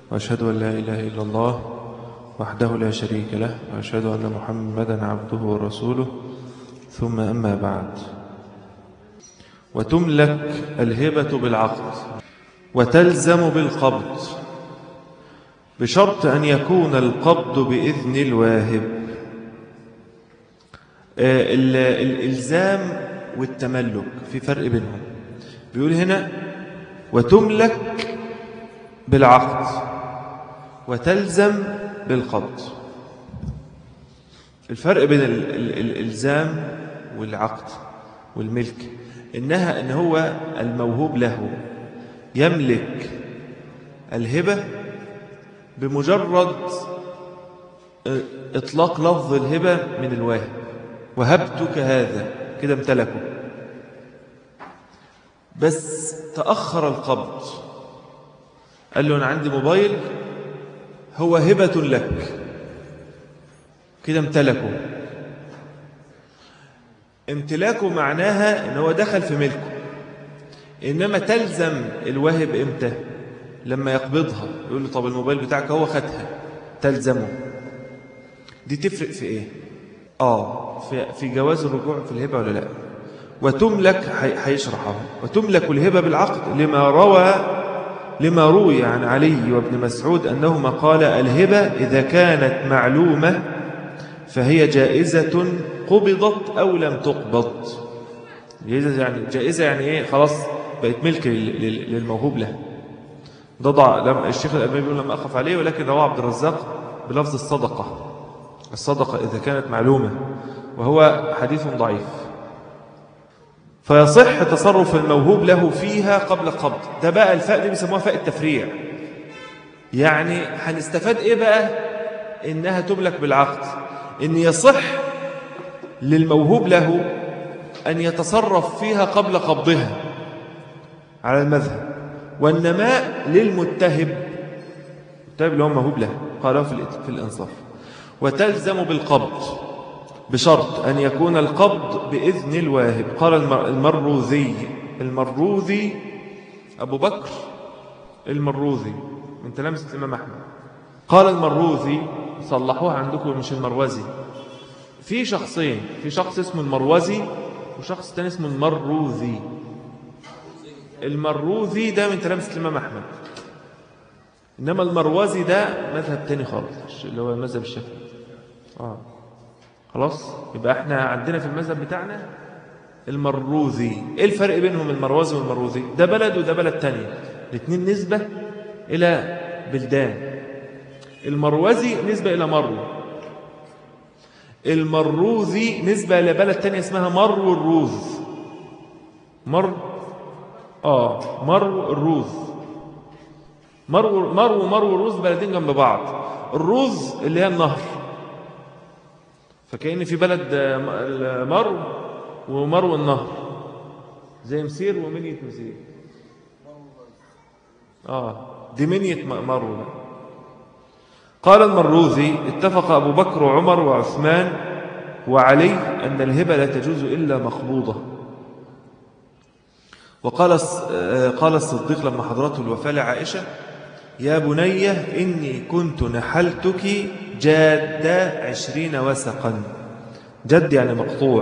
وأشهد أن لا إله إلا الله وحده لا شريك له وأشهد أن محمدا عبده ورسوله ثم أما بعد وتملك الهبة بالعقد وتلزم بالقبض بشرط أن يكون القبض بإذن الواهب آه، ال- الإلزام والتملك في فرق بينهم بيقول هنا وتملك بالعقد وتلزم بالقبض الفرق بين ال- ال- الإلزام والعقد والملك إنها إن هو الموهوب له يملك الهبة بمجرد إطلاق لفظ الهبة من الواهب وهبتك هذا كده امتلكه بس تأخر القبض قال له أنا عندي موبايل هو هبة لك كده امتلكه امتلاكه معناها ان هو دخل في ملكه انما تلزم الواهب امتى لما يقبضها يقول له طب الموبايل بتاعك هو خدها تلزمه دي تفرق في ايه اه في, في جواز الرجوع في الهبة ولا لا وتملك هي- هيشرحها وتملك الهبة بالعقد لما روى لما روي عن علي وابن مسعود أنهما قال الهبة إذا كانت معلومة فهي جائزة قبضت أو لم تقبض جائزة يعني, جائزة يعني إيه خلاص بقت ملك لل- لل- للموهوب له ده ضع لم الشيخ الألباني بيقول لم أخف عليه ولكن رواه عبد الرزاق بلفظ الصدقة الصدقة إذا كانت معلومة وهو حديث ضعيف فيصح تصرف الموهوب له فيها قبل القبض ده بقى الفاء دي بيسموها فاء التفريع يعني هنستفاد ايه بقى انها تملك بالعقد ان يصح للموهوب له ان يتصرف فيها قبل قبضها على المذهب والنماء للمتهب المتهب اللي هو موهوب له قالوا في الإت- في الانصاف وتلزم بالقبض بشرط أن يكون القبض بإذن الواهب قال المر- المروذي المروذي أبو بكر المروذي من تلامذة الإمام أحمد قال المروذي صلحوها عندكم مش المروزي في شخصين في شخص اسمه المروزي وشخص تاني اسمه المروذي المروذي ده من تلامذة الإمام أحمد إنما المروزي ده مذهب تاني خالص اللي هو المذهب الشافعي آه خلاص يبقى احنا عندنا في المذهب بتاعنا المروذي ايه الفرق بينهم المروزي والمروذي ده بلد وده بلد تانية الاثنين نسبة الى بلدان المروزي نسبة الى مرو المروذي نسبة الى بلد تانية اسمها مرو الروذ مر اه مرو الروذ مرو مرو ومرو الروذ بلدين جنب بعض الروذ اللي هي النهر فكأن في بلد آه، م- المرو ومرو النهر زي مسير ومنية مسير اه دي منية م- مرو ده. قال المروذي اتفق أبو بكر وعمر وعثمان وعلي أن الهبة لا تجوز إلا مقبوضة وقال الص- آه، قال الصديق لما حضرته الوفاة لعائشة يا بني إني كنت نحلتك جاد عشرين وسقا جد يعني مقطوع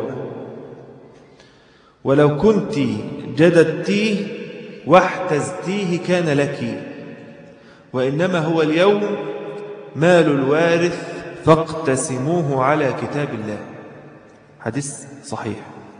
ولو كنت جددتيه واحتزتيه كان لك وإنما هو اليوم مال الوارث فاقتسموه على كتاب الله حديث صحيح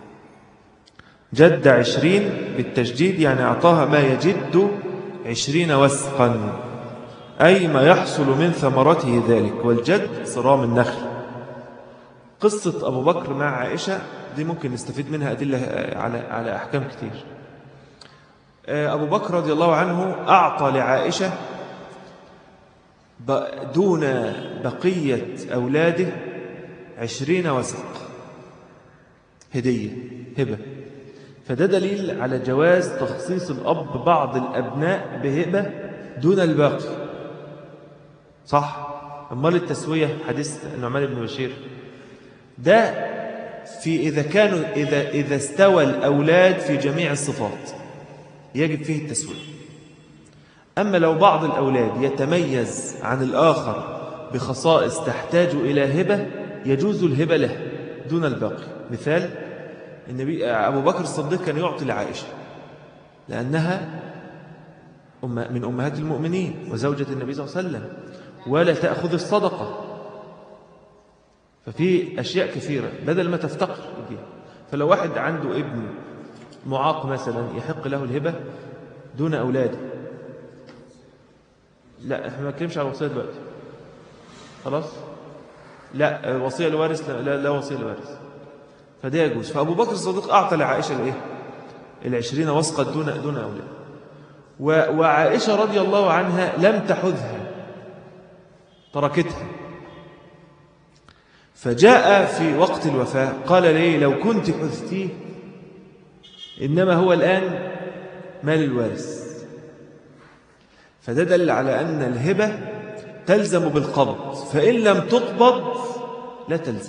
جد عشرين بالتجديد يعني أعطاها ما يجد عشرين وسقا أي ما يحصل من ثمرته ذلك والجد صرام النخل قصة أبو بكر مع عائشة دي ممكن نستفيد منها أدلة على على أحكام كتير أبو بكر رضي الله عنه أعطى لعائشة ب- دون بقية أولاده عشرين وسق هدية هبة فده دليل على جواز تخصيص الأب بعض الأبناء بهبة دون الباقي صح أمال التسوية حديث النعمان بن بشير ده في إذا كانوا إذا إذا استوى الأولاد في جميع الصفات يجب فيه التسوية أما لو بعض الأولاد يتميز عن الآخر بخصائص تحتاج إلى هبة يجوز الهبة له دون الباقي مثال النبي أبو بكر الصديق كان يعطي لعائشة لأنها من أمهات المؤمنين وزوجة النبي صلى الله عليه وسلم ولا تأخذ الصدقة ففي أشياء كثيرة بدل ما تفتقر فلو واحد عنده ابن معاق مثلا يحق له الهبة دون أولاده لا احنا ما نتكلمش على الوصية دلوقتي خلاص لا وصية لوارث لا, لا, لا وصية لوارث فده يجوز فأبو بكر الصديق أعطى لعائشة الإيه العشرين وسقا دون دون أولاد وعائشة رضي الله عنها لم تحذها تركتها فجاء في وقت الوفاة قال لي لو كنت حذتيه إنما هو الآن مال الوارث فده دل على أن الهبة تلزم بالقبض فإن لم تقبض لا تلزم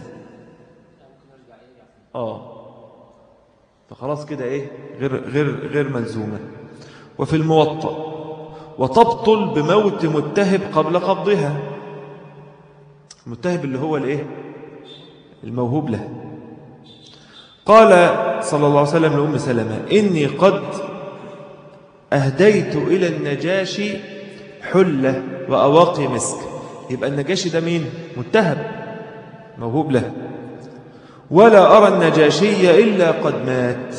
آه فخلاص كده إيه غير, غير, غير ملزومة وفي الموطأ وتبطل بموت متهب قبل قبضها المتهب اللي هو الايه الموهوب له قال صلى الله عليه وسلم لأم سلمة إني قد أهديت إلى النجاشي حلة وأواقي مسك يبقى النجاشي ده مين متهب موهوب له ولا أرى النجاشي إلا قد مات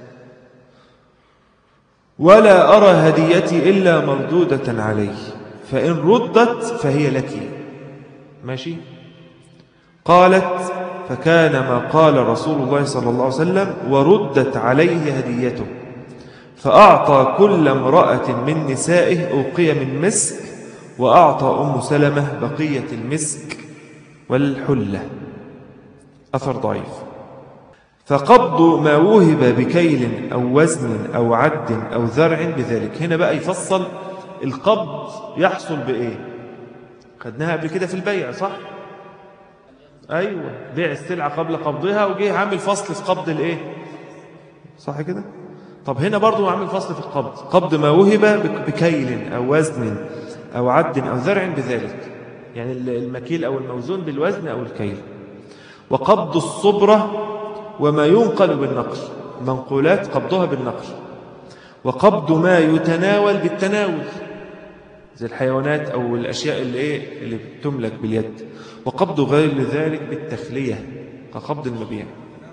ولا أرى هديتي إلا مردودة علي فإن ردت فهي لك ماشي قالت فكان ما قال رسول الله صلى الله عليه وسلم وردت عليه هديته فأعطى كل امرأة من نسائه أوقية من مسك وأعطى أم سلمة بقية المسك والحلة أثر ضعيف فقبض ما وهب بكيل أو وزن أو عد أو ذرع بذلك هنا بقى يفصل القبض يحصل بإيه خدناها قبل كده في البيع صح أيوة بيع السلعة قبل قبضها وجه عامل فصل في قبض الإيه صح كده طب هنا برضو عامل فصل في القبض قبض ما وهب بكيل أو وزن أو عد أو ذرع بذلك يعني المكيل أو الموزون بالوزن أو الكيل وقبض الصبرة وما ينقل بالنقل منقولات قبضها بالنقل وقبض ما يتناول بالتناول زي الحيوانات أو الأشياء اللي, إيه اللي تملك باليد وقبض غير ذلك بالتخلية كقبض المبيع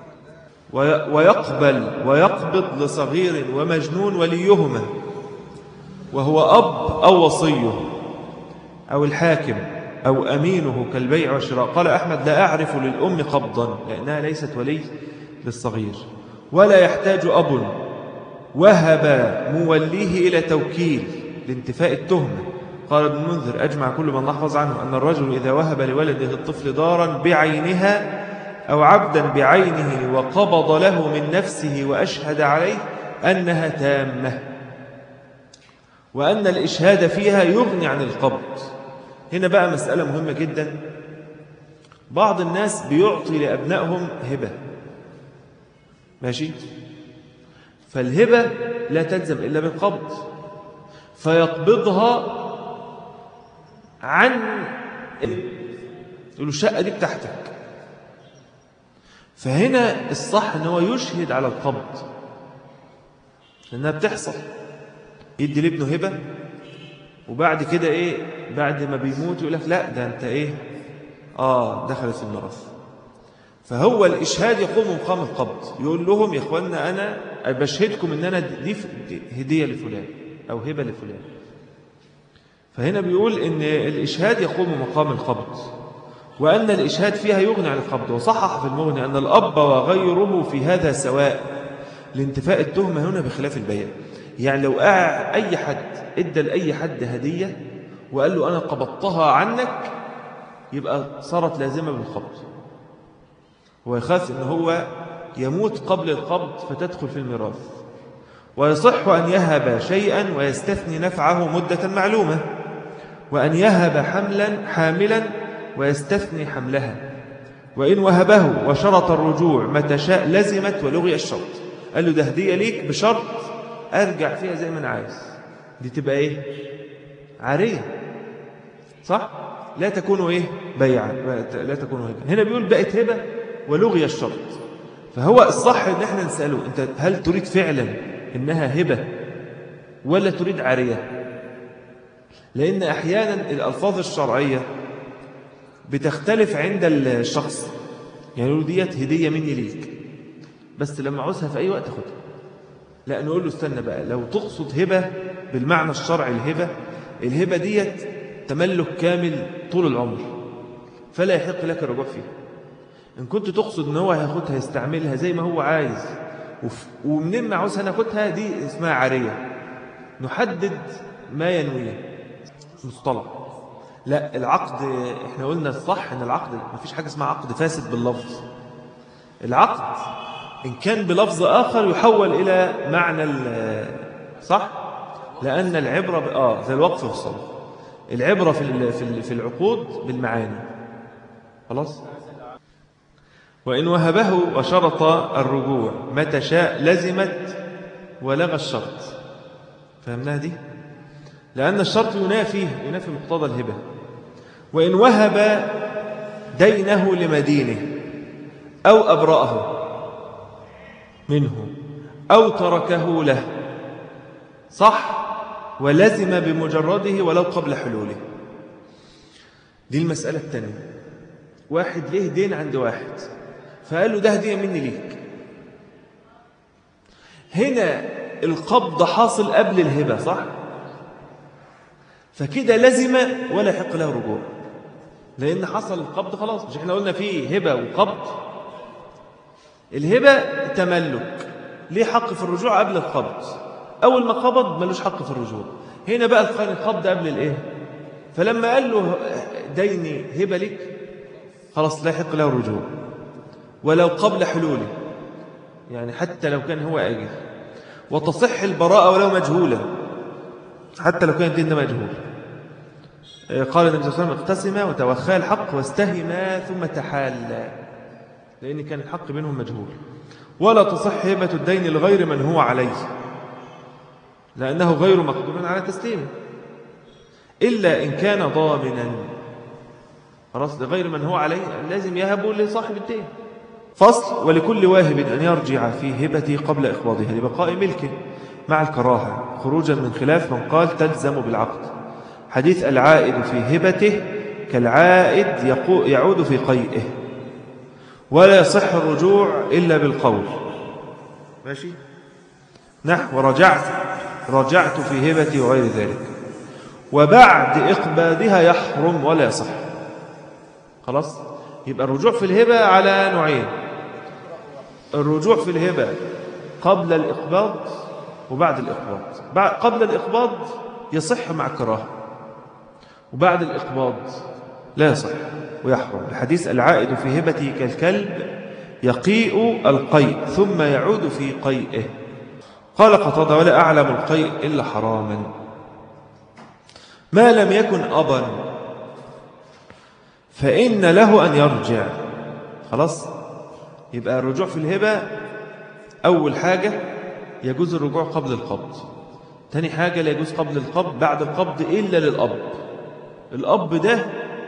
ويقبل ويقبض لصغير ومجنون وليهما وهو أب أو وصيه أو الحاكم أو أمينه كالبيع والشراء قال أحمد لا أعرف للأم قبضا لأنها ليست ولي للصغير ولا يحتاج أب وهب موليه إلى توكيل لانتفاء التهمة قال ابن منذر أجمع كل من نحفظ عنه أن الرجل إذا وهب لولده الطفل دارا بعينها أو عبدا بعينه وقبض له من نفسه وأشهد عليه أنها تامة وأن الإشهاد فيها يغني عن القبض هنا بقى مسألة مهمة جدا بعض الناس بيعطي لأبنائهم هبة ماشي فالهبة لا تلزم إلا بالقبض فيقبضها عن يقول الشقة دي بتاعتك فهنا الصح ان هو يشهد على القبض لأنها بتحصل يدي لابنه هبة وبعد كده ايه بعد ما بيموت يقول لك لا ده انت ايه اه دخلت في الميراث فهو الإشهاد يقوم مقام القبض يقول لهم يا اخوانا أنا بشهدكم ان أنا دي هدية لفلان أو هبة لفلان فهنا بيقول ان الإشهاد يقوم مقام القبض وأن الإشهاد فيها يغني عن القبض وصحح في المغني أن الأب وغيره في هذا سواء لانتفاء التهمة هنا بخلاف البيع يعني لو أي حد ادى لأي حد هدية وقال له أنا قبضتها عنك يبقى صارت لازمة بالقبض هو يخاف أن هو يموت قبل القبض فتدخل في الميراث ويصح أن يهب شيئا ويستثني نفعه مدة معلومة وأن يهب حملا حاملا ويستثني حملها وإن وهبه وشرط الرجوع متى شاء لزمت ولغي الشرط قال له ده هدية ليك بشرط أرجع فيها زي ما أنا عايز دي تبقى إيه عارية صح لا تكون إيه بيعا لا تكون هبة هنا بيقول بقت هبة ولغي الشرط فهو الصح ان احنا نسأله انت هل تريد فعلا انها هبة ولا تريد عارية لان احيانا الالفاظ الشرعية بتختلف عند الشخص يعني يقول ديت هدية مني ليك بس لما عوزها في اي وقت اخدها لا نقول له استنى بقى لو تقصد هبة بالمعنى الشرعي الهبة الهبة ديت تملك كامل طول العمر فلا يحق لك الرجوع فيها إن كنت تقصد أن هو هياخدها يستعملها زي ما هو عايز ومنين ما عاوزها ناخدها دي اسمها عارية نحدد ما ينويه مصطلح لا العقد احنا قلنا الصح ان العقد ما فيش حاجة اسمها عقد فاسد باللفظ العقد إن كان بلفظ آخر يحول إلى معنى صح لأن العبرة ب... آه زي الوقف في الصلاة العبرة في في العقود بالمعاني خلاص وإن وهبه وشرط الرجوع متى شاء لزمت ولغى الشرط فهمناها دي لأن الشرط ينافي ينافي مقتضى الهبة وإن وهب دينه لمدينه أو أبرأه منه أو تركه له صح ولزم بمجرده ولو قبل حلوله دي المسألة الثانية واحد ليه دين عند واحد فقال له ده هدية مني ليك هنا القبض حاصل قبل الهبة صح فكده لزم ولا يحق له رجوع لأن حصل القبض خلاص مش احنا قلنا فيه هبة وقبض الهبة تملك ليه حق في الرجوع قبل القبض أول ما قبض ملوش حق في الرجوع هنا بقى القبض قبل الإيه فلما قال له ديني هبة لك خلاص لا يحق له الرجوع ولو قبل حلوله يعني حتى لو كان هو أجل وتصح البراءة ولو مجهولة حتى لو كان الدين مجهول قال النبي صلى الله عليه وسلم اقتسما وتوخى الحق واستهما ثم تحالا لأن كان الحق بينهم مجهول ولا تصح هبة الدين لغير من هو عليه لأنه غير مقدور على تسليمه إلا إن كان ضامنا خلاص لغير من هو عليه لازم يهبه لصاحب الدين فصل ولكل واهب أن يرجع في هبته قبل إقباضها لبقاء ملكه مع الكراهة خروجا من خلاف من قال تلزم بالعقد حديث العائد في هبته كالعائد يعود في قيئه ولا يصح الرجوع إلا بالقول ماشي نحو رجعت رجعت في هبتي وغير ذلك وبعد إقبادها يحرم ولا يصح خلاص يبقى الرجوع في الهبة على نوعين الرجوع في الهبة قبل الإقباض وبعد الإقباض قبل الإقباض يصح مع كراهه وبعد الإقباض لا يصح ويحرم الحديث العائد في هبته كالكلب يقيء القيء ثم يعود في قيئه قال قطاده ولا أعلم القيء إلا حراما ما لم يكن أبا فإن له أن يرجع خلاص يبقى الرجوع في الهبة أول حاجة يجوز الرجوع قبل القبض تاني حاجة لا يجوز قبل القبض بعد القبض إلا للأب الأب ده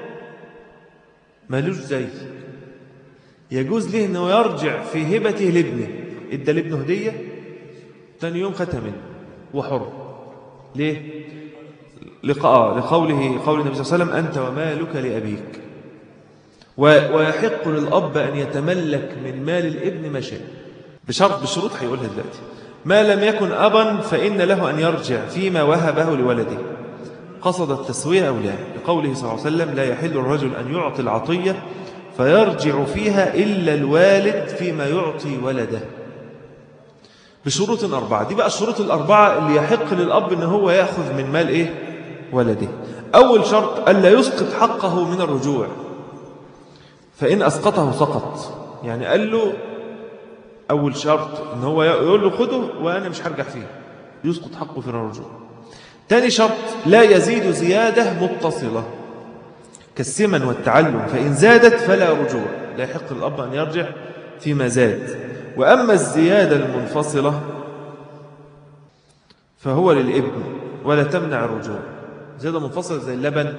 مالوش زي يجوز له أنه يرجع في هبته لابنه ادى لابنه هدية تاني يوم ختم منه وحر ليه لقاء لقوله قول النبي صلى الله عليه وسلم أنت ومالك لأبيك ويحق للأب أن يتملك من مال الابن ما شاء بشرط بشروط هيقولها دلوقتي ما لم يكن أبا فإن له أن يرجع فيما وهبه لولده قصد التسوية أو لا لقوله صلى الله عليه وسلم لا يحل الرجل أن يعطي العطية فيرجع فيها إلا الوالد فيما يعطي ولده بشروط أربعة دي بقى الشروط الأربعة اللي يحق للأب أن هو يأخذ من مال إيه؟ ولده أول شرط ألا يسقط حقه من الرجوع فإن أسقطه سقط يعني قال له أول شرط أن هو يقول له خده وأنا مش هرجع فيه يسقط حقه في الرجوع تاني شرط لا يزيد زيادة متصلة كالسمن والتعلم فإن زادت فلا رجوع لا يحق الأب أن يرجع فيما زاد وأما الزيادة المنفصلة فهو للابن ولا تمنع الرجوع زيادة منفصلة زي اللبن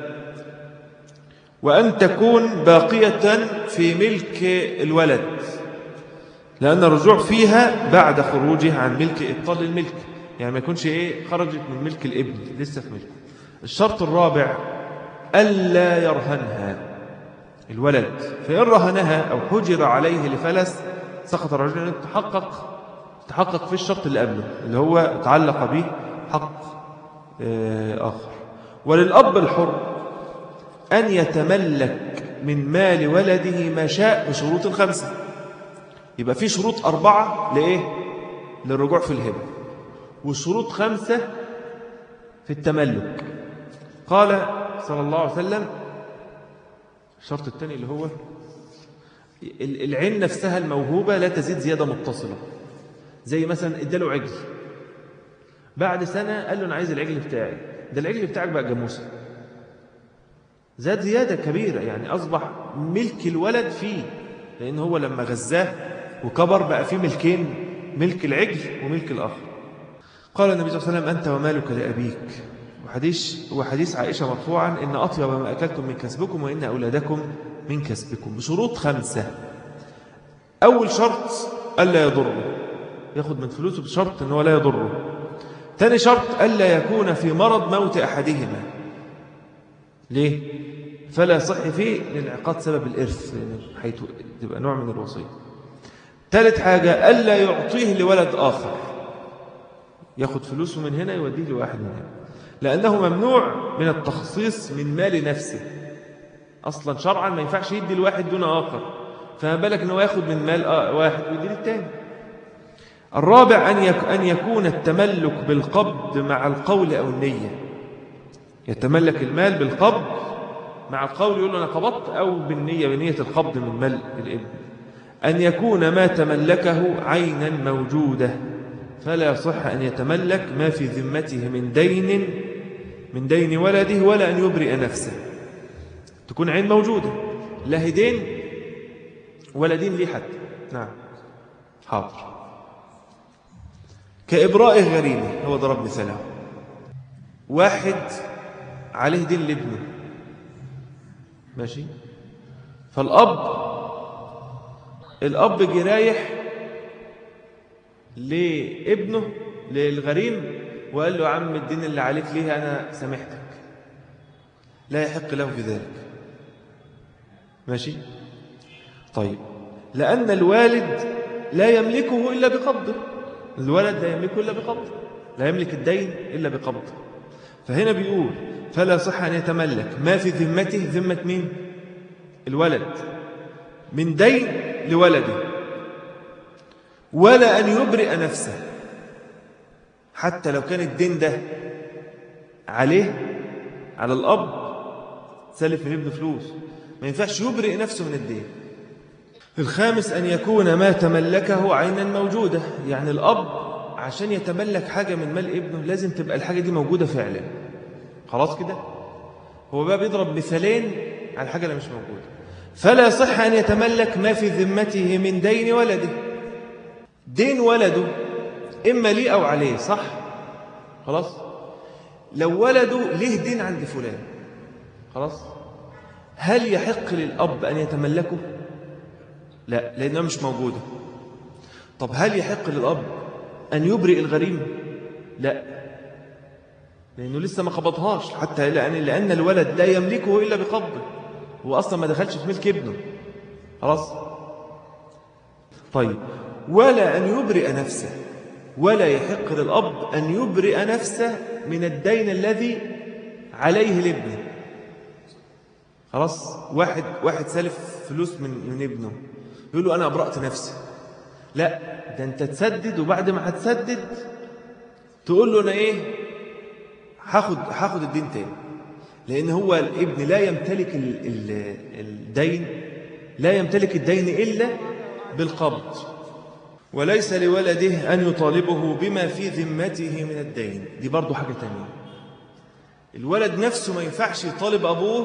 وأن تكون باقية في ملك الولد لأن الرجوع فيها بعد خروجه عن ملك إبطال الملك يعني ما يكونش إيه خرجت من ملك الابن لسه في ملكه الشرط الرابع ألا يرهنها الولد فإن رهنها أو حجر عليه لفلس سقط الرجل أن تحقق تحقق في الشرط اللي قبله اللي هو تعلق به حق آه، آخر وللأب الحر أن يتملك من مال ولده ما شاء بشروط الخمسة يبقى في شروط أربعة لإيه؟ للرجوع في الهبة وشروط خمسة في التملك قال صلى الله عليه وسلم الشرط الثاني اللي هو العين نفسها الموهوبة لا تزيد زيادة متصلة زي مثلا اداله عجل بعد سنة قال له أنا عايز العجل بتاعي ده العجل بتاعك بقى جاموسة زاد زيادة كبيرة يعني أصبح ملك الولد فيه لأن هو لما غزاه وكبر بقى فيه ملكين ملك العجل وملك الآخر قال النبي صلى الله عليه وسلم أنت ومالك لأبيك وحديث وحديث عائشة مرفوعا إن أطيب ما أكلتم من كسبكم وإن أولادكم من كسبكم بشروط خمسة أول شرط ألا يضره ياخد من فلوسه بشرط أنه لا يضره ثاني شرط ألا يكون في مرض موت أحدهما ليه؟ فلا صح فيه لانعقاد سبب الإرث حيث تبقى نوع من الوصية ثالث حاجة ألا يعطيه لولد آخر ياخد فلوسه من هنا يوديه لواحد من هنا لأنه ممنوع من التخصيص من مال نفسه أصلا شرعا ما ينفعش يدي الواحد دون آخر فما بالك أنه ياخد من مال واحد ويدي للتاني الرابع أن يكون التملك بالقبض مع القول أو النية يتملك المال بالقبض مع القول يقول له أنا قبضت أو بالنية بنية القبض من مال الابن أن يكون ما تملكه عينا موجودة فلا يصح أن يتملك ما في ذمته من دين من دين ولده ولا أن يبرئ نفسه تكون عين موجودة لا دين ولا دين لي حد نعم حاضر كإبراء غريمه هو ضرب مثاله واحد عليه دين لابنه ماشي فالأب الأب جه رايح لابنه للغريم وقال له عم الدين اللي عليك ليه أنا سامحتك لا يحق له في ذلك ماشي طيب لأن الوالد لا يملكه إلا بقبضه الولد لا يملكه إلا بقبضه لا يملك الدين إلا بقبضه فهنا بيقول فلا صح أن يتملك ما في ذمته ذمة مين الولد من دين لولده ولا أن يبرئ نفسه حتى لو كان الدين ده عليه على الأب سلف من ابن فلوس ما ينفعش يبرئ نفسه من الدين الخامس أن يكون ما تملكه عينا موجودة يعني الأب عشان يتملك حاجة من مال ابنه لازم تبقى الحاجة دي موجودة فعلا خلاص كده هو بقى بيضرب مثالين على الحاجة اللي مش موجودة فلا صح أن يتملك ما في ذمته من دين ولده دين ولده إما ليه أو عليه صح خلاص لو ولده ليه دين عند فلان خلاص هل يحق للأب أن يتملكه لا لأنها مش موجودة طب هل يحق للأب أن يبرئ الغريم لا لأنه لسه ما قبضهاش حتى لأن, لأن الولد لا يملكه إلا بقبضه هو أصلا ما دخلش في ملك ابنه خلاص طيب ولا أن يبرئ نفسه ولا يحق للأب أن يبرئ نفسه من الدين الذي عليه لابنه خلاص واحد واحد سالف فلوس من من ابنه يقول له أنا أبرأت نفسي لا ده أنت تسدد وبعد ما هتسدد تقول له أنا إيه هاخد هاخد الدين تاني لأن هو الابن لا يمتلك ال ال الدين لا يمتلك الدين إلا بالقبض وليس لولده أن يطالبه بما في ذمته من الدين دي برضو حاجة تانية الولد نفسه ما ينفعش يطالب أبوه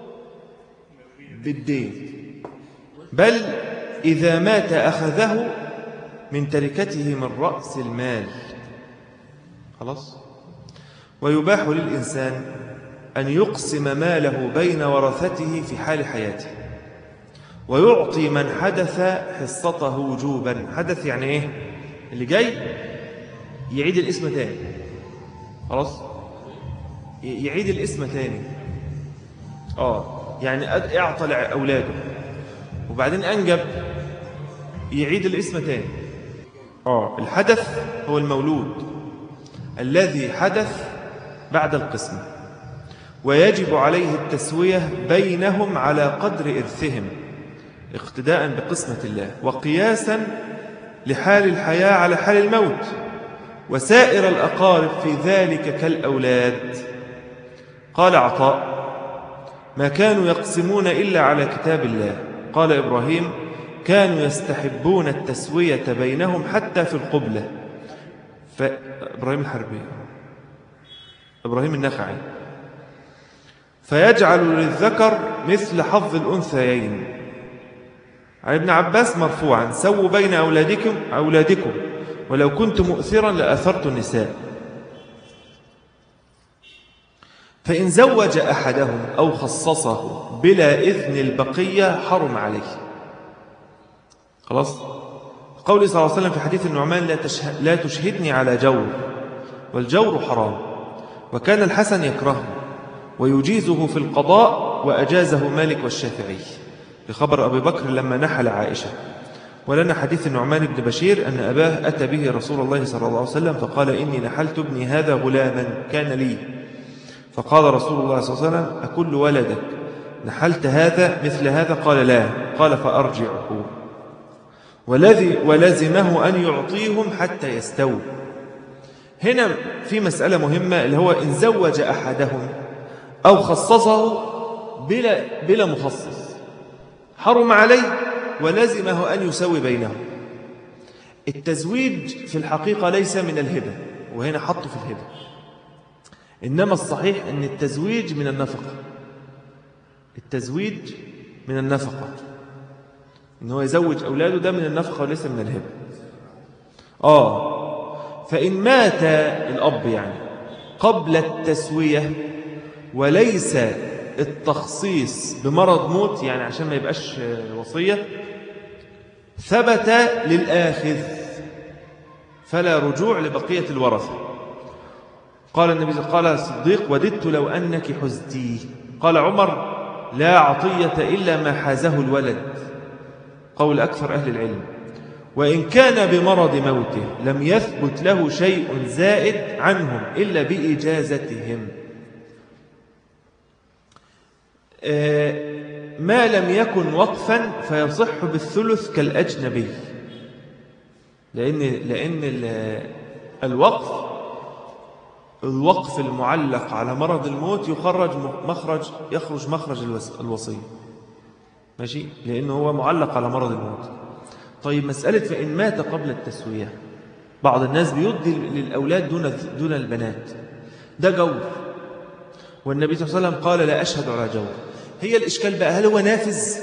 بالدين بل إذا مات أخذه من تركته من رأس المال خلاص ويباح للإنسان أن يقسم ماله بين ورثته في حال حياته ويعطي من حدث حصته وجوبا حدث يعني إيه اللي جاي يعيد الاسم تاني خلاص يعيد الاسم تاني آه يعني اعطى لأولاده وبعدين أنجب يعيد الاسم تاني آه الحدث هو المولود الذي حدث بعد القسم ويجب عليه التسوية بينهم على قدر إرثهم اقتداء بقسمة الله وقياسا لحال الحياة على حال الموت وسائر الأقارب في ذلك كالأولاد قال عطاء ما كانوا يقسمون إلا على كتاب الله قال إبراهيم كانوا يستحبون التسوية بينهم حتى في القبلة فإبراهيم الحربي إبراهيم النخعي فيجعل للذكر مثل حظ الأنثيين عن ابن عباس مرفوعا سووا بين أولادكم, أولادكم ولو كنت مؤثرا لأثرت النساء فإن زوج أحدهم أو خصصه بلا إذن البقية حرم عليه خلاص قول صلى الله عليه وسلم في حديث النعمان لا, تشهد لا تشهدني على جور والجور حرام وكان الحسن يكرهه ويجيزه في القضاء وأجازه مالك والشافعي بخبر أبي بكر لما نحل عائشة ولنا حديث النعمان بن بشير أن أباه أتى به رسول الله صلى الله عليه وسلم فقال إني نحلت ابني هذا غلاما كان لي فقال رسول الله صلى الله عليه وسلم أكل ولدك نحلت هذا مثل هذا قال لا قال فأرجعه والذي ولزمه أن يعطيهم حتى يستووا هنا في مسألة مهمة اللي هو إن زوج أحدهم أو خصصه بلا, بلا مخصص حرم عليه ولزمه أن يسوي بينهم التزويج في الحقيقة ليس من الهبة وهنا حطه في الهبة إنما الصحيح أن التزويج من النفقة التزويج من النفقة إن هو يزوج أولاده ده من النفقة وليس من الهبة آه فإن مات الأب يعني قبل التسوية وليس التخصيص بمرض موت يعني عشان ما يبقاش وصية ثبت للآخذ فلا رجوع لبقية الورثة قال النبي صلى الله عليه وسلم قال الصديق وددت لو أنك حزتي قال عمر لا عطية إلا ما حازه الولد قول أكثر أهل العلم وإن كان بمرض موته لم يثبت له شيء زائد عنهم إلا بإجازتهم آه، ما لم يكن وقفا فيصح بالثلث كالأجنبي لأن, لأن الوقف الوقف المعلق على مرض الموت يخرج مخرج يخرج مخرج الوصية ماشي لأنه هو معلق على مرض الموت طيب مسألة فإن مات قبل التسوية بعض الناس بيدي للأولاد دون, دون البنات ده جور والنبي صلى الله عليه وسلم قال لا أشهد على جور هي الإشكال بقى هل هو نافذ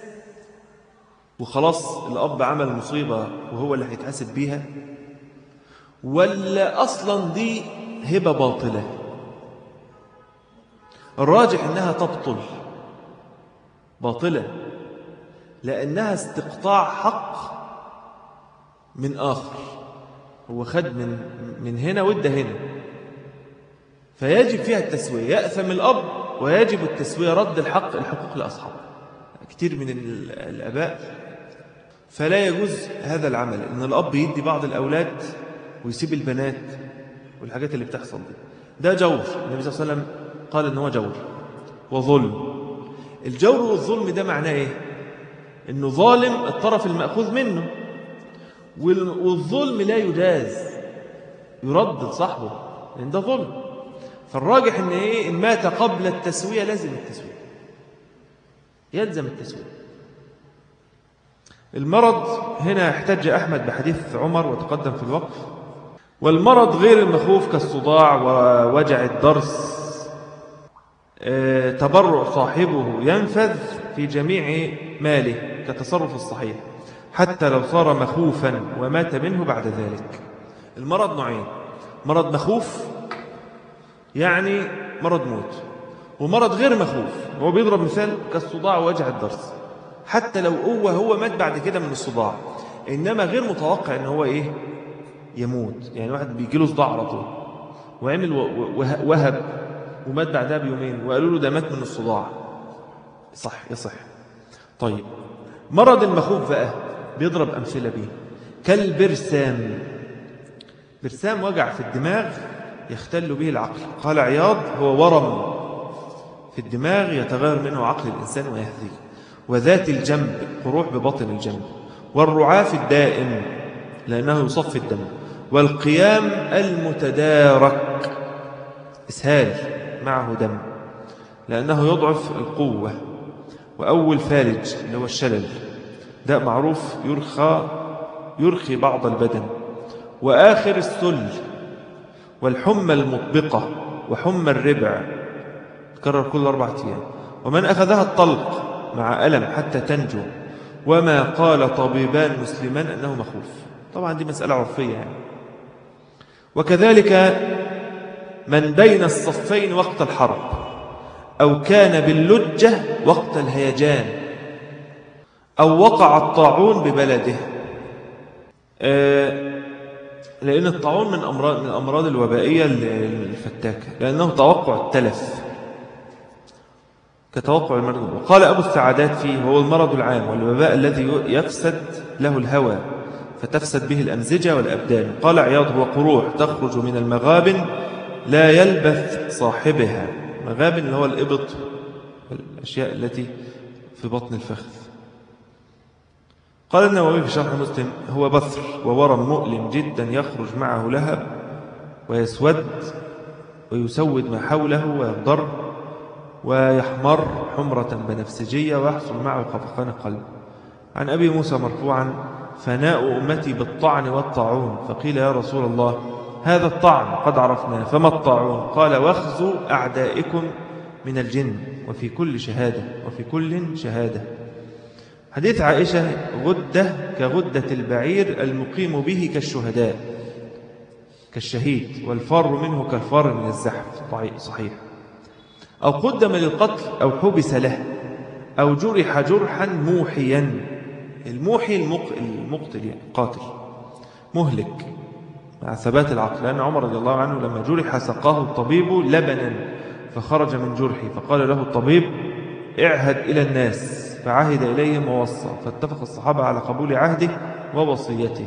وخلاص الأب عمل مصيبة وهو اللي هيتحاسب بيها ولا أصلا دي هبة باطلة الراجح أنها تبطل باطلة لأنها استقطاع حق من آخر هو خد من, من هنا وده هنا فيجب فيها التسوية يأثم الأب ويجب التسوية رد الحق الحقوق لأصحابه كتير من الأباء فلا يجوز هذا العمل إن الأب يدي بعض الأولاد ويسيب البنات والحاجات اللي بتحصل دي ده جور النبي صلى الله عليه وسلم قال إن هو جور وظلم الجور والظلم ده معناه إيه إنه ظالم الطرف المأخوذ منه والظلم لا يجاز يرد لصاحبه لأن ده ظلم فالراجح إن إيه إن مات قبل التسوية لازم التسوية يلزم التسوية المرض هنا احتج أحمد بحديث عمر وتقدم في الوقف والمرض غير المخوف كالصداع ووجع الضرس آه، تبرع صاحبه ينفذ في جميع ماله كتصرف الصحيح حتى لو صار مخوفا ومات منه بعد ذلك المرض نوعين مرض مخوف يعني مرض موت ومرض غير مخوف هو بيضرب مثال كالصداع ووجع الضرس حتى لو هو هو مات بعد كده من الصداع إنما غير متوقع إن هو إيه يموت يعني واحد بيجي له صداع على طول وعمل وهب ومات بعدها بيومين وقالوا له ده مات من الصداع صح يصح طيب مرض المخوف بقى بيضرب أمثلة بيه كالبرسام برسام وجع في الدماغ يختل به العقل قال عياض هو ورم في الدماغ يتغير منه عقل الإنسان ويهذيه وذات الجنب قروح ببطن الجنب والرعاف الدائم لأنه يصفي الدم والقيام المتدارك إسهال معه دم لأنه يضعف القوة وأول فالج اللي هو الشلل ده معروف يرخى يرخي بعض البدن وآخر السل والحمى المطبقة وحمى الربع تكرر كل أربعة أيام ومن أخذها الطلق مع ألم حتى تنجو وما قال طبيبان مسلمان أنه مخوف طبعا دي مسألة عرفية يعني وكذلك من بين الصفين وقت الحرب أو كان باللجة وقت الهيجان أو وقع الطاعون ببلده آه لأن الطاعون من أمراض من الأمراض الوبائية الفتاكة لأنه توقع التلف كتوقع المرض وقال أبو السعادات فيه هو المرض العام والوباء الذي يفسد له الهوى فتفسد به الأمزجة والأبدان قال عياض هو قروح تخرج من المغابن لا يلبث صاحبها مغابن اللي هو الإبط والأشياء التي في بطن الفخذ قال النووي في شرح مسلم هو بثر وورم مؤلم جدا يخرج معه لهب ويسود ويسود ما حوله ويضر ويحمر حمرة بنفسجية ويحصل معه خفقان قلب عن أبي موسى مرفوعا فناء أمتي بالطعن والطاعون فقيل يا رسول الله هذا الطعن قد عرفنا فما الطاعون قال واخذوا أعدائكم من الجن وفي كل شهادة وفي كل شهادة حديث عائشة غدة كغدة البعير المقيم به كالشهداء كالشهيد والفار منه كالفار من الزحف صحيح أو قدم للقتل أو حبس له أو جرح جرحا موحيا الموحي المقتل يعني قاتل مهلك مع ثبات العقل لأن عمر رضي الله عنه لما جرح سقاه الطبيب لبنا فخرج من جرحه فقال له الطبيب اعهد إلى الناس فعهد إليهم ووصى فاتفق الصحابة على قبول عهده ووصيته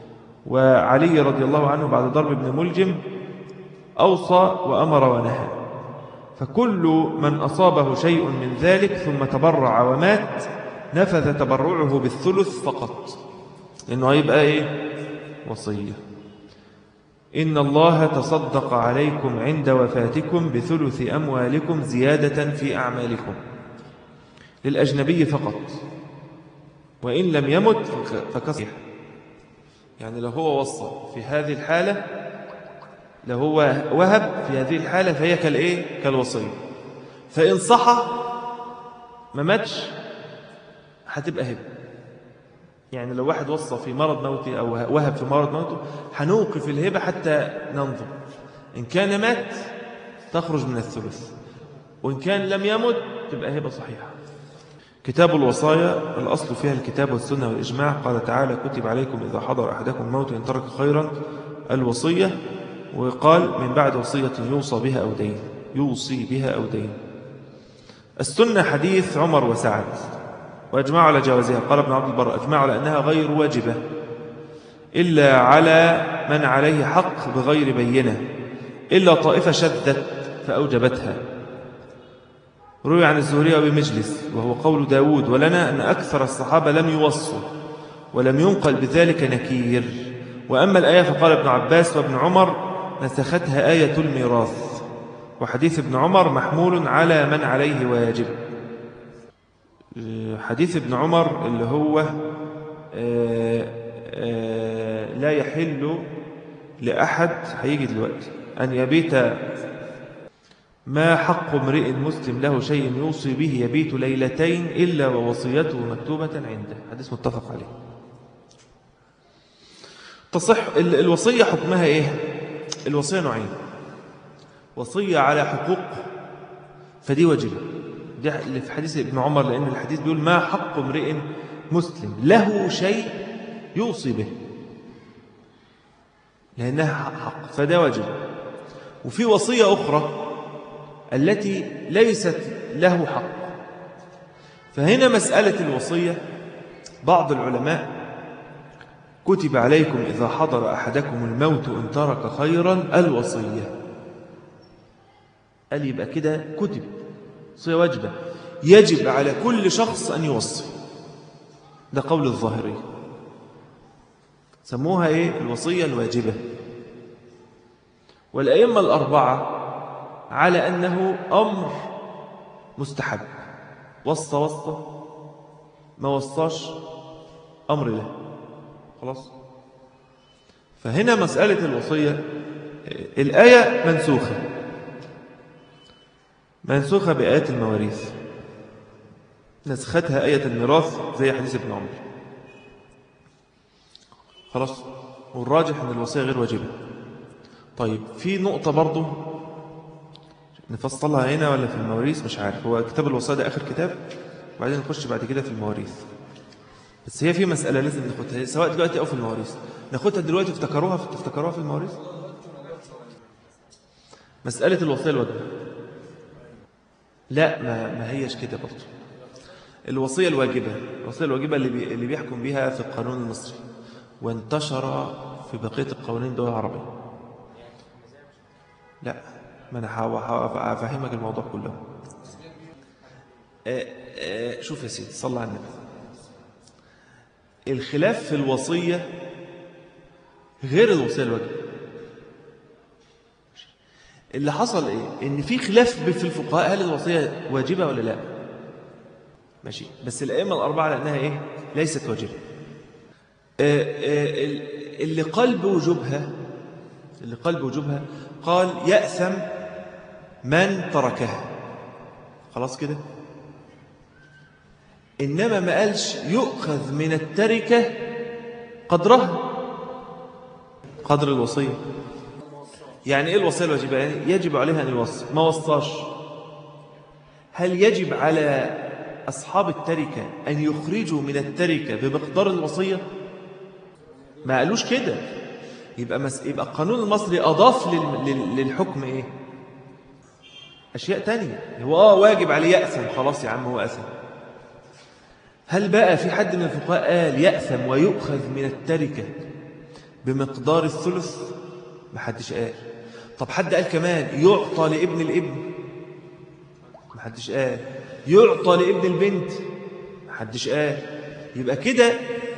وعلي رضي الله عنه بعد ضرب ابن ملجم أوصى وأمر ونهى فكل من أصابه شيء من ذلك ثم تبرع ومات نفذ تبرعه بالثلث فقط لأنه هيبقى إيه وصية إن الله تصدق عليكم عند وفاتكم بثلث أموالكم زيادة في أعمالكم للأجنبي فقط وإن لم يمت فكصيح يعني لو هو وصى في هذه الحالة لو هو وهب في هذه الحالة فهي كالإيه؟ كالوصية فإن صحى ما ماتش هتبقى هب يعني لو واحد وصى في مرض موته أو وهب في مرض موته هنوقف الهبة حتى ننظر إن كان مات تخرج من الثلث وإن كان لم يمت تبقى هبة صحيحة كتاب الوصايا الأصل فيها الكتاب والسنة والإجماع قال تعالى كتب عليكم إذا حضر أحدكم الموت إن ترك خيرا الوصية وقال من بعد وصية يوصى بها أو دين يوصي بها أو دين السنة حديث عمر وسعد وأجمعوا على جوازها قال ابن عبد البر أجمعوا على أنها غير واجبة إلا على من عليه حق بغير بينة إلا طائفة شدت فأوجبتها روي عن الزهري بمجلس وهو قول داود ولنا أن أكثر الصحابة لم يوصوا ولم ينقل بذلك نكير وأما الآية فقال ابن عباس وابن عمر نسختها آية الميراث وحديث ابن عمر محمول على من عليه واجب حديث ابن عمر اللي هو لا يحل لأحد هيجي دلوقتي أن يبيت ما حق امرئ مسلم له شيء يوصي به يبيت ليلتين إلا ووصيته مكتوبة عنده حديث متفق عليه تصح الوصية حكمها إيه الوصية نوعين وصية على حقوق فدي واجبة دي اللي في حديث ابن عمر لأن الحديث بيقول ما حق امرئ مسلم له شيء يوصي به لأنها حق فده واجب وفي وصية أخرى التي ليست له حق فهنا مسألة الوصية بعض العلماء كتب عليكم إذا حضر أحدكم الموت إن ترك خيرا الوصية قال يبقى كده كتب وصية واجبة يجب على كل شخص أن يوصي ده قول الظاهرية سموها إيه الوصية الواجبة والأئمة الأربعة على أنه أمر مستحب وصى وصى ما وصاش أمر له خلاص فهنا مسألة الوصية الآية منسوخة منسوخة بآيات المواريث نسختها آية الميراث زي حديث ابن عمر خلاص والراجح أن الوصية غير واجبة طيب في نقطة برضو نفصلها هنا ولا في المواريث مش عارف هو كتاب الوصية ده آخر كتاب وبعدين نخش بعد كده في المواريث بس هي في مسألة لازم ناخدها سواء دلوقتي أو في المواريث ناخدها دلوقتي افتكروها في تفتكروها في المواريث مسألة الوصية الواجبة لا ما, ما هيش كده برضه الوصية الواجبة الوصية الواجبة اللي, بي اللي بيحكم بها في القانون المصري وانتشر في بقية القوانين الدول العربية لا ما أنا هفهمك الموضوع كله آه آه شوف يا سيدي صلى على النبي الخلاف في الوصية غير الوصية الواجبة اللي حصل ايه ان في خلاف في الفقهاء هل الوصية واجبة ولا لا ماشي بس الأئمة الأربعة لأنها ايه ليست واجبة آه اللي قال بوجوبها اللي قال بوجوبها قال يأثم من تركها خلاص كده إنما ما قالش يؤخذ من التركة قدرها قدر الوصية يعني إيه الوصية الواجبة يعني يجب عليها أن يوصي ما وصاش هل يجب على أصحاب التركة أن يخرجوا من التركة بمقدار الوصية ما قالوش كده يبقى, مس... يبقى القانون المصري أضاف لل... للحكم إيه أشياء تانية هو آه واجب عليه يأثم خلاص يا عم هو أثم هل بقى في حد من الفقهاء قال يأثم ويؤخذ من التركة بمقدار الثلث ما حدش قال طب حد قال كمان يعطى لابن الابن ما حدش قال يعطى لابن البنت ما حدش قال يبقى كده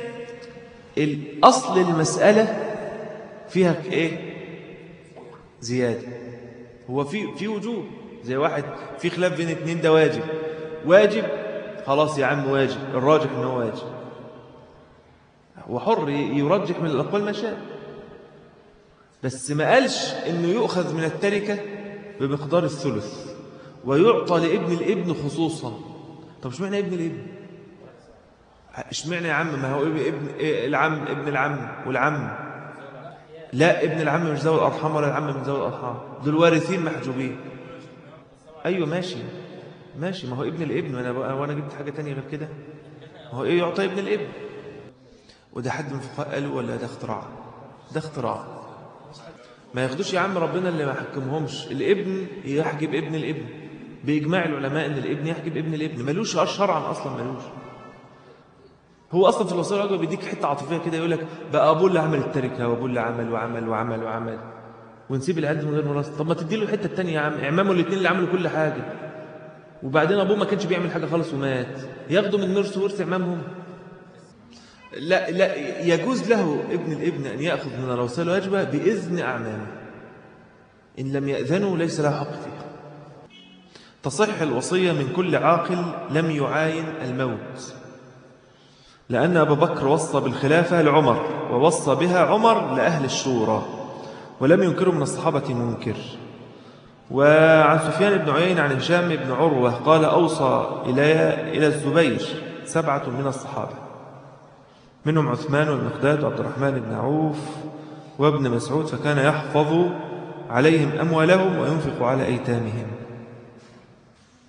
الأصل المسألة فيها ايه زيادة هو في في وجوب زي واحد في خلاف بين اتنين ده واجب واجب خلاص يا عم واجب الراجح انه واجب هو حر يرجح من الأقوال ما شاء بس ما قالش انه يؤخذ من التركة بمقدار الثلث ويعطى لابن الابن خصوصا طب اشمعنى ابن الابن اشمعنى يا عم ما هو ابن العم ابن العم والعم لا ابن العم مش ذوي الارحام ولا العم من ذوي الارحام دول وارثين محجوبين ايوه ماشي ماشي ما هو ابن الابن وانا وانا جبت حاجه تانية غير كده ما هو ايه يعطى ابن الابن وده حد من الفقهاء قالوا ولا ده اختراع ده اختراع ما ياخدوش يا عم ربنا اللي ما حكمهمش الابن يحجب ابن الابن بإجماع العلماء أن الابن يحجب ابن الابن ملوش شرعا أصلا ملوش هو أصلا في الوصية الواجبة بيديك حتة عاطفية كده يقول لك بقى أبوه اللي عمل التركة وأبوه اللي عمل وعمل وعمل وعمل ونسيب العيال من غير مراسة طب ما تدي له الحتة التانية يا عم إعمامه الاثنين اللي عملوا كل حاجة وبعدين أبوه ما كانش بيعمل حاجة خالص ومات ياخدوا من مرس ورث إعمامهم لا لا يجوز له ابن الابن أن يأخذ من الوصية الواجبة بإذن أعمامه إن لم يأذنوا ليس له حق فيها تصح الوصية من كل عاقل لم يعاين الموت لأن أبا بكر وصى بالخلافة لعمر ووصى بها عمر لأهل الشورى ولم ينكروا من الصحابة منكر وعن سفيان بن عيين عن هشام بن عروة قال أوصى إلى إلى الزبير سبعة من الصحابة منهم عثمان والمقداد وعبد الرحمن بن عوف وابن مسعود فكان يحفظ عليهم أموالهم وينفق على أيتامهم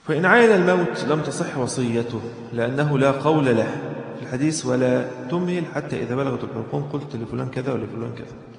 فإن عين الموت لم تصح وصيته لأنه لا قول له في الحديث ولا تمهل حتى إذا بلغت الحلقوم قلت لفلان كذا ولفلان كذا